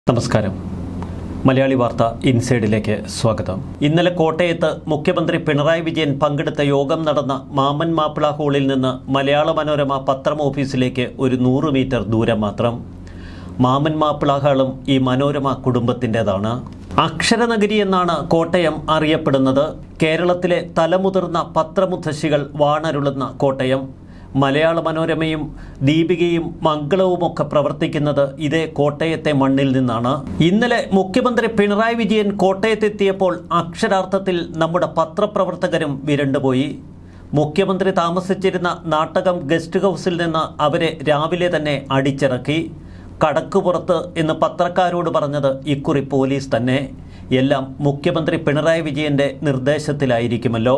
നമസ്കാരം മലയാളി വാർത്ത ഇൻസൈഡിലേക്ക് സ്വാഗതം ഇന്നലെ കോട്ടയത്ത് മുഖ്യമന്ത്രി പിണറായി വിജയൻ പങ്കെടുത്ത യോഗം നടന്ന മാമൻ മാപ്പിള ഹാളിൽ നിന്ന് മലയാള മനോരമ പത്രം ഓഫീസിലേക്ക് ഒരു നൂറ് മീറ്റർ ദൂരം മാത്രം മാമൻ മാപ്പിള ഹാളും ഈ മനോരമ കുടുംബത്തിൻ്റെതാണ് അക്ഷരനഗരി എന്നാണ് കോട്ടയം അറിയപ്പെടുന്നത് കേരളത്തിലെ തലമുതിർന്ന പത്രമുത്തശ്ശികൾ വാണരുളുന്ന കോട്ടയം മലയാള മനോരമയും ദീപികയും മംഗളവുമൊക്കെ പ്രവർത്തിക്കുന്നത് ഇതേ കോട്ടയത്തെ മണ്ണിൽ നിന്നാണ് ഇന്നലെ മുഖ്യമന്ത്രി പിണറായി വിജയൻ കോട്ടയത്തെത്തിയപ്പോൾ അക്ഷരാർത്ഥത്തിൽ നമ്മുടെ പത്രപ്രവർത്തകരും വിരണ്ടുപോയി മുഖ്യമന്ത്രി താമസിച്ചിരുന്ന നാട്ടകം ഗസ്റ്റ് ഹൗസിൽ നിന്ന് അവരെ രാവിലെ തന്നെ അടിച്ചിറക്കി കടക്കുപുറത്ത് എന്ന് പത്രക്കാരോട് പറഞ്ഞത് ഇക്കുറി പോലീസ് തന്നെ എല്ലാം മുഖ്യമന്ത്രി പിണറായി വിജയന്റെ നിർദ്ദേശത്തിലായിരിക്കുമല്ലോ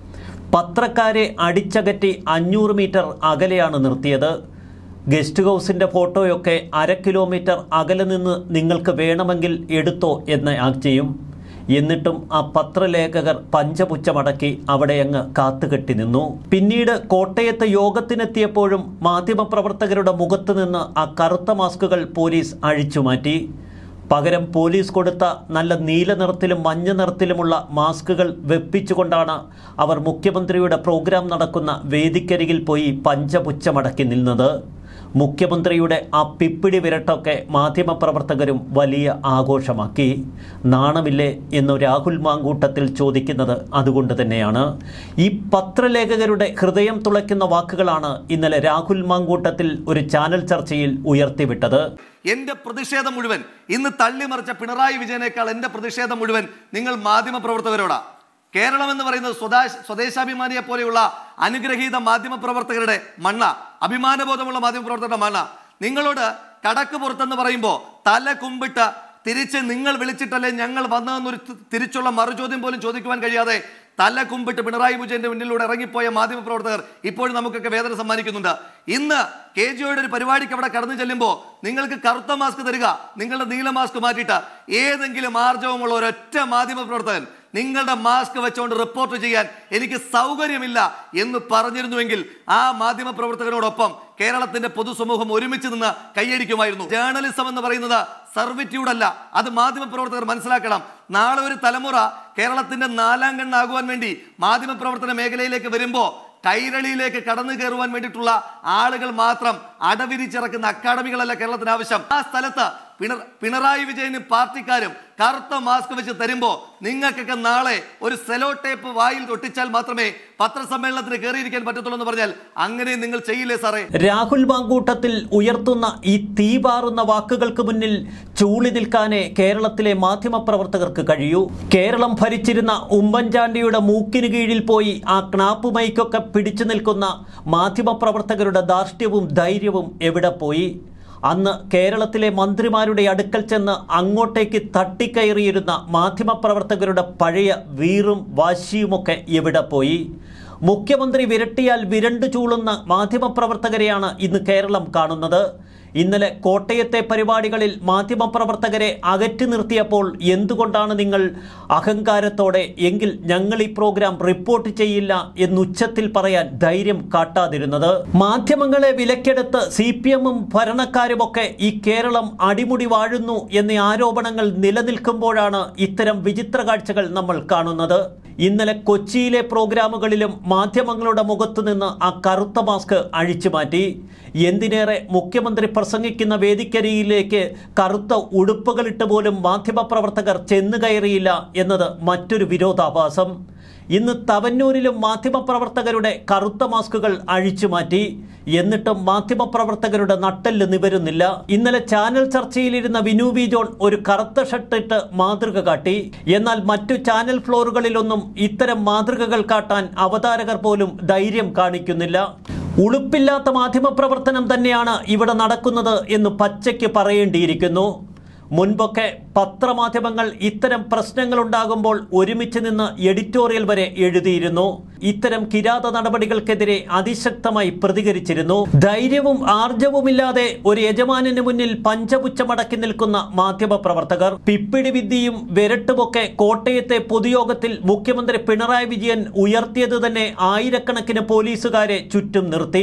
പത്രക്കാരെ അടിച്ചകറ്റി അഞ്ഞൂറ് മീറ്റർ അകലെയാണ് നിർത്തിയത് ഗസ്റ്റ് ഹൗസിൻ്റെ ഫോട്ടോയൊക്കെ അര കിലോമീറ്റർ അകലെ നിന്ന് നിങ്ങൾക്ക് വേണമെങ്കിൽ എടുത്തോ എന്ന ആജ്ഞയും എന്നിട്ടും ആ പത്രലേഖകർ പഞ്ചപുച്ചമടക്കി അവിടെ അങ്ങ് കാത്തുകെട്ടി നിന്നു പിന്നീട് കോട്ടയത്ത് യോഗത്തിനെത്തിയപ്പോഴും മാധ്യമപ്രവർത്തകരുടെ മുഖത്ത് നിന്ന് ആ കറുത്ത മാസ്കുകൾ പോലീസ് അഴിച്ചുമാറ്റി പകരം പോലീസ് കൊടുത്ത നല്ല നീല നിറത്തിലും മഞ്ഞ നിറത്തിലുമുള്ള മാസ്കുകൾ വെപ്പിച്ചുകൊണ്ടാണ് അവർ മുഖ്യമന്ത്രിയുടെ പ്രോഗ്രാം നടക്കുന്ന വേദിക്കരികിൽ പോയി പഞ്ചപുച്ചമടക്കി നിന്നത് മുഖ്യമന്ത്രിയുടെ ആ പിപ്പിടി വിരട്ടൊക്കെ മാധ്യമപ്രവർത്തകരും വലിയ ആഘോഷമാക്കി നാണമില്ലേ എന്ന് രാഹുൽ മാങ്കൂട്ടത്തിൽ ചോദിക്കുന്നത് അതുകൊണ്ട് തന്നെയാണ് ഈ പത്രലേഖകരുടെ ഹൃദയം തുളയ്ക്കുന്ന വാക്കുകളാണ് ഇന്നലെ രാഹുൽ മാങ്കൂട്ടത്തിൽ ഒരു ചാനൽ ചർച്ചയിൽ ഉയർത്തിവിട്ടത് എന്റെ പ്രതിഷേധം മുഴുവൻ ഇന്ന് തള്ളിമറിച്ച പിണറായി വിജയനേക്കാൾ എന്റെ പ്രതിഷേധം മുഴുവൻ നിങ്ങൾ മാധ്യമ പ്രവർത്തകരോടാ കേരളം എന്ന് പറയുന്നത് സ്വദേശ സ്വദേശാഭിമാനിയെ പോലെയുള്ള അനുഗ്രഹീത മാധ്യമ പ്രവർത്തകരുടെ മണ്ണ അഭിമാനബോധമുള്ള മാധ്യമ പ്രവർത്തകരുടെ മണ്ണ നിങ്ങളോട് കടക്ക് പുറത്തെന്ന് പറയുമ്പോൾ തല കുമ്പിട്ട് തിരിച്ച് നിങ്ങൾ വിളിച്ചിട്ടല്ലേ ഞങ്ങൾ വന്നതെന്നൊരു തി- തിരിച്ചുള്ള മറുചോദ്യം പോലും ചോദിക്കുവാൻ കഴിയാതെ തല കുമ്പിട്ട് പിണറായി വിജയന്റെ മുന്നിലൂടെ ഇറങ്ങിപ്പോയ മാധ്യമ പ്രവർത്തകർ ഇപ്പോഴും നമുക്കൊക്കെ വേദന സമ്മാനിക്കുന്നുണ്ട് ഇന്ന് കെ ജിഒയുടെ ഒരു പരിപാടിക്ക് അവിടെ കടന്നു ചെല്ലുമ്പോൾ നിങ്ങൾക്ക് കറുത്ത മാസ്ക് തരിക നിങ്ങളുടെ നീല മാസ്ക് മാറ്റിയിട്ട് ഏതെങ്കിലും ആർജവമുള്ള ഒരൊറ്റ മാധ്യമ പ്രവർത്തകൻ നിങ്ങളുടെ മാസ്ക് വെച്ചുകൊണ്ട് റിപ്പോർട്ട് ചെയ്യാൻ എനിക്ക് സൗകര്യമില്ല എന്ന് പറഞ്ഞിരുന്നുവെങ്കിൽ ആ മാധ്യമ പ്രവർത്തകരോടൊപ്പം കേരളത്തിന്റെ പൊതുസമൂഹം ഒരുമിച്ച് നിന്ന് കൈയടിക്കുമായിരുന്നു ജേർണലിസം എന്ന് പറയുന്നത് സർവിറ്റ്യൂഡ് അല്ല അത് മാധ്യമ പ്രവർത്തകർ മനസ്സിലാക്കണം നാളെ ഒരു തലമുറ കേരളത്തിന്റെ നാലാം കണ്ണാകുവാൻ വേണ്ടി മാധ്യമ പ്രവർത്തന മേഖലയിലേക്ക് വരുമ്പോൾ കൈരളിയിലേക്ക് കടന്നു കയറുവാൻ വേണ്ടിയിട്ടുള്ള ആളുകൾ മാത്രം അടവിരിച്ചിറക്കുന്ന അക്കാഡമികളല്ല കേരളത്തിന് ആവശ്യം ആ സ്ഥലത്ത് പിണ പിണറായി വിജയനും പാർട്ടിക്കാരും കറുത്ത മാസ്ക് വെച്ച് തരുമ്പോ നിങ്ങൾക്കൊക്കെ നാളെ ഒരു സെലോ ടേപ്പ് വായിൽ ഒട്ടിച്ചാൽ മാത്രമേ പത്രസമ്മേളനത്തിന് കയറിയിരിക്കാൻ പറ്റത്തുള്ളൂ എന്ന് പറഞ്ഞാൽ അങ്ങനെ നിങ്ങൾ ചെയ്യില്ലേ സാറേ രാഹുൽ മാങ്കൂട്ടത്തിൽ ഉയർത്തുന്ന ഈ തീപാറുന്ന വാക്കുകൾക്ക് മുന്നിൽ ചൂളി നിൽക്കാനേ കേരളത്തിലെ മാധ്യമപ്രവർത്തകർക്ക് കഴിയൂ കേരളം ഭരിച്ചിരുന്ന ഉമ്മൻചാണ്ടിയുടെ മൂക്കിന് കീഴിൽ പോയി ആ ക്നാപ്പ് മൈക്കൊക്കെ പിടിച്ചു നിൽക്കുന്ന മാധ്യമപ്രവർത്തകരുടെ ധാർഷ്ട്യവും ധൈര്യവും എവിടെ പോയി അന്ന് കേരളത്തിലെ മന്ത്രിമാരുടെ അടുക്കൽ ചെന്ന് അങ്ങോട്ടേക്ക് തട്ടിക്കയറിയിരുന്ന മാധ്യമപ്രവർത്തകരുടെ പഴയ വീറും വാശിയുമൊക്കെ എവിടെ പോയി മുഖ്യമന്ത്രി വിരട്ടിയാൽ വിരണ്ടു ചൂളുന്ന മാധ്യമപ്രവർത്തകരെയാണ് ഇന്ന് കേരളം കാണുന്നത് ഇന്നലെ കോട്ടയത്തെ പരിപാടികളിൽ മാധ്യമപ്രവർത്തകരെ അകറ്റി നിർത്തിയപ്പോൾ എന്തുകൊണ്ടാണ് നിങ്ങൾ അഹങ്കാരത്തോടെ എങ്കിൽ ഞങ്ങൾ ഈ പ്രോഗ്രാം റിപ്പോർട്ട് ചെയ്യില്ല എന്നുച്ചത്തിൽ പറയാൻ ധൈര്യം കാട്ടാതിരുന്നത് മാധ്യമങ്ങളെ വിലക്കെടുത്ത് സി പി എമ്മും ഭരണക്കാരുമൊക്കെ ഈ കേരളം അടിമുടി വാഴുന്നു എന്നീ ആരോപണങ്ങൾ നിലനിൽക്കുമ്പോഴാണ് ഇത്തരം വിചിത്ര കാഴ്ചകൾ നമ്മൾ കാണുന്നത് ഇന്നലെ കൊച്ചിയിലെ പ്രോഗ്രാമുകളിലും മാധ്യമങ്ങളുടെ മുഖത്തു നിന്ന് ആ കറുത്ത മാസ്ക് അഴിച്ചു മാറ്റി എന്തിനേറെ മുഖ്യമന്ത്രി പ്രസംഗിക്കുന്ന വേദിക്കരിയിലേക്ക് കറുത്ത ഉടുപ്പുകളിട്ട് പോലും മാധ്യമപ്രവർത്തകർ ചെന്നു കയറിയില്ല എന്നത് മറ്റൊരു വിരോധാഭാസം ഇന്ന് തവന്നൂരിലും മാധ്യമപ്രവർത്തകരുടെ കറുത്ത മാസ്കുകൾ അഴിച്ചു മാറ്റി എന്നിട്ടും മാധ്യമപ്രവർത്തകരുടെ നട്ടെല്ല് നിവരുന്നില്ല ഇന്നലെ ചാനൽ ചർച്ചയിലിരുന്ന വിനു വി ജോൺ ഒരു കറുത്ത ഷർട്ടിട്ട് മാതൃക കാട്ടി എന്നാൽ മറ്റു ചാനൽ ഫ്ലോറുകളിലൊന്നും ഇത്തരം മാതൃകകൾ കാട്ടാൻ അവതാരകർ പോലും ധൈര്യം കാണിക്കുന്നില്ല ഉളുപ്പില്ലാത്ത മാധ്യമപ്രവർത്തനം തന്നെയാണ് ഇവിടെ നടക്കുന്നത് എന്ന് പച്ചയ്ക്ക് പറയേണ്ടിയിരിക്കുന്നു മുൻപൊക്കെ പത്രമാധ്യമങ്ങൾ ഇത്തരം പ്രശ്നങ്ങളുണ്ടാകുമ്പോൾ ഒരുമിച്ച് നിന്ന് എഡിറ്റോറിയൽ വരെ എഴുതിയിരുന്നു ഇത്തരം കിരാത നടപടികൾക്കെതിരെ അതിശക്തമായി പ്രതികരിച്ചിരുന്നു ധൈര്യവും ആർജവുമില്ലാതെ ഒരു യജമാനന് മുന്നിൽ പഞ്ചപുച്ചമടക്കി നിൽക്കുന്ന മാധ്യമപ്രവർത്തകർ പിപ്പിടി വിദ്യയും വിരട്ടുമൊക്കെ കോട്ടയത്തെ പൊതുയോഗത്തിൽ മുഖ്യമന്ത്രി പിണറായി വിജയൻ ഉയർത്തിയത് തന്നെ ആയിരക്കണക്കിന് പോലീസുകാരെ ചുറ്റും നിർത്തി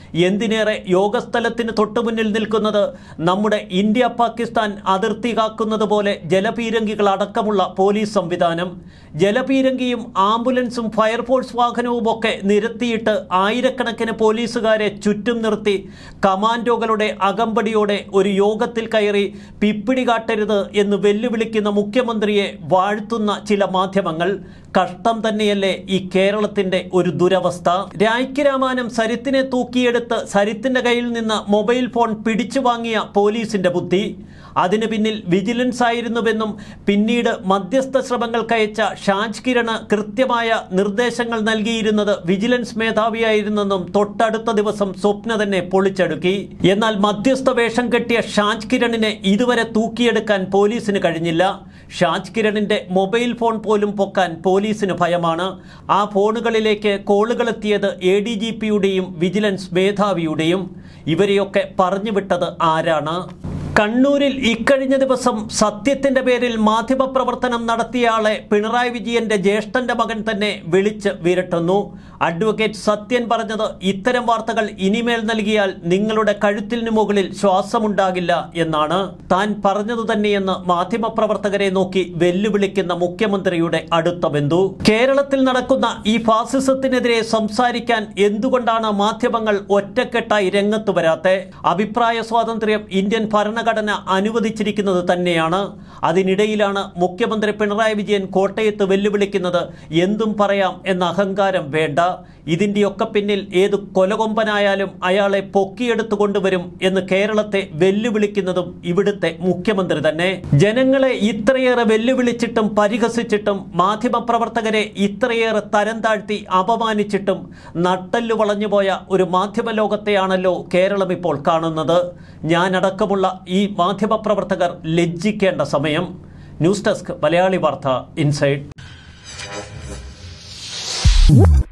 എന്തിനേറെ യോഗസ്ഥലത്തിന് തൊട്ടുമുന്നിൽ നിൽക്കുന്നത് നമ്മുടെ ഇന്ത്യ പാകിസ്ഥാൻ അതിർത്തി കാക്കുന്നത് പോലെ ജലപീരങ്കികൾ അടക്കമുള്ള പോലീസ് സംവിധാനം ജലപീരങ്കിയും ആംബുലൻസും ഫയർഫോഴ്സ് വാഹനവും ഒക്കെ നിരത്തിയിട്ട് ആയിരക്കണക്കിന് പോലീസുകാരെ ചുറ്റും നിർത്തി കമാൻഡോകളുടെ അകമ്പടിയോടെ ഒരു യോഗത്തിൽ കയറി പിപ്പിടി കാട്ടരുത് എന്ന് വെല്ലുവിളിക്കുന്ന മുഖ്യമന്ത്രിയെ വാഴ്ത്തുന്ന ചില മാധ്യമങ്ങൾ കഷ്ടം തന്നെയല്ലേ ഈ കേരളത്തിന്റെ ഒരു ദുരവസ്ഥ രായ്ക്ക് രാമാനം സരിത്തിനെ തൂക്കിയെടുത്ത് സരിത്തിന്റെ കയ്യിൽ നിന്ന് മൊബൈൽ ഫോൺ പിടിച്ചു വാങ്ങിയ പോലീസിന്റെ ബുദ്ധി അതിന് പിന്നിൽ വിജിലൻസ് ആയിരുന്നുവെന്നും പിന്നീട് മധ്യസ്ഥ ശ്രമങ്ങൾക്കയച്ച ഷാജ് കിരണ് കൃത്യമായ നിർദ്ദേശങ്ങൾ നൽകിയിരുന്നത് വിജിലൻസ് മേധാവിയായിരുന്നെന്നും തൊട്ടടുത്ത ദിവസം സ്വപ്ന തന്നെ പൊളിച്ചടുക്കി എന്നാൽ മധ്യസ്ഥ വേഷം കെട്ടിയ ഷാജ് കിരണിനെ ഇതുവരെ തൂക്കിയെടുക്കാൻ പോലീസിന് കഴിഞ്ഞില്ല ഷാജ് കിരണിന്റെ മൊബൈൽ ഫോൺ പോലും പൊക്കാൻ പോലീസിന് ഭയമാണ് ആ ഫോണുകളിലേക്ക് കോളുകൾ എത്തിയത് എ ഡി ജി പിയുടെയും വിജിലൻസ് മേധാവിയുടെയും ഇവരെയൊക്കെ പറഞ്ഞുവിട്ടത് ആരാണ് കണ്ണൂരിൽ ഇക്കഴിഞ്ഞ ദിവസം സത്യത്തിന്റെ പേരിൽ മാധ്യമപ്രവർത്തനം നടത്തിയയാളെ പിണറായി വിജയന്റെ ജ്യേഷ്ഠന്റെ മകൻ തന്നെ വിളിച്ച് വിരട്ടുന്നു അഡ്വക്കേറ്റ് സത്യൻ പറഞ്ഞത് ഇത്തരം വാർത്തകൾ ഇനിമേൽ നൽകിയാൽ നിങ്ങളുടെ കഴുത്തിന് മുകളിൽ ശ്വാസമുണ്ടാകില്ല എന്നാണ് താൻ പറഞ്ഞതു തന്നെയെന്ന് മാധ്യമപ്രവർത്തകരെ നോക്കി വെല്ലുവിളിക്കുന്ന മുഖ്യമന്ത്രിയുടെ അടുത്ത ബന്ധു കേരളത്തിൽ നടക്കുന്ന ഈ ഫാസിസത്തിനെതിരെ സംസാരിക്കാൻ എന്തുകൊണ്ടാണ് മാധ്യമങ്ങൾ ഒറ്റക്കെട്ടായി രംഗത്ത് വരാത്തെ അഭിപ്രായ സ്വാതന്ത്ര്യം ഇന്ത്യൻ ഭരണഘടന അനുവദിച്ചിരിക്കുന്നത് തന്നെയാണ് അതിനിടയിലാണ് മുഖ്യമന്ത്രി പിണറായി വിജയൻ കോട്ടയത്ത് വെല്ലുവിളിക്കുന്നത് എന്തും പറയാം എന്ന അഹങ്കാരം വേണ്ട ഇതിൻ്റെയൊക്കെ പിന്നിൽ ഏത് കൊലകൊമ്പനായാലും അയാളെ പൊക്കിയെടുത്തു കൊണ്ടുവരും എന്ന് കേരളത്തെ വെല്ലുവിളിക്കുന്നതും ഇവിടുത്തെ മുഖ്യമന്ത്രി തന്നെ ജനങ്ങളെ ഇത്രയേറെ വെല്ലുവിളിച്ചിട്ടും പരിഹസിച്ചിട്ടും മാധ്യമപ്രവർത്തകരെ ഇത്രയേറെ തരം താഴ്ത്തി അപമാനിച്ചിട്ടും നട്ടല്ലു വളഞ്ഞുപോയ ഒരു മാധ്യമ ലോകത്തെയാണല്ലോ കേരളം ഇപ്പോൾ കാണുന്നത് ഞാനടക്കമുള്ള ഈ മാധ്യമപ്രവർത്തകർ ലജ്ജിക്കേണ്ട സമയം ന്യൂസ് ഡെസ്ക് മലയാളി വാർത്ത ഇൻസൈഡ്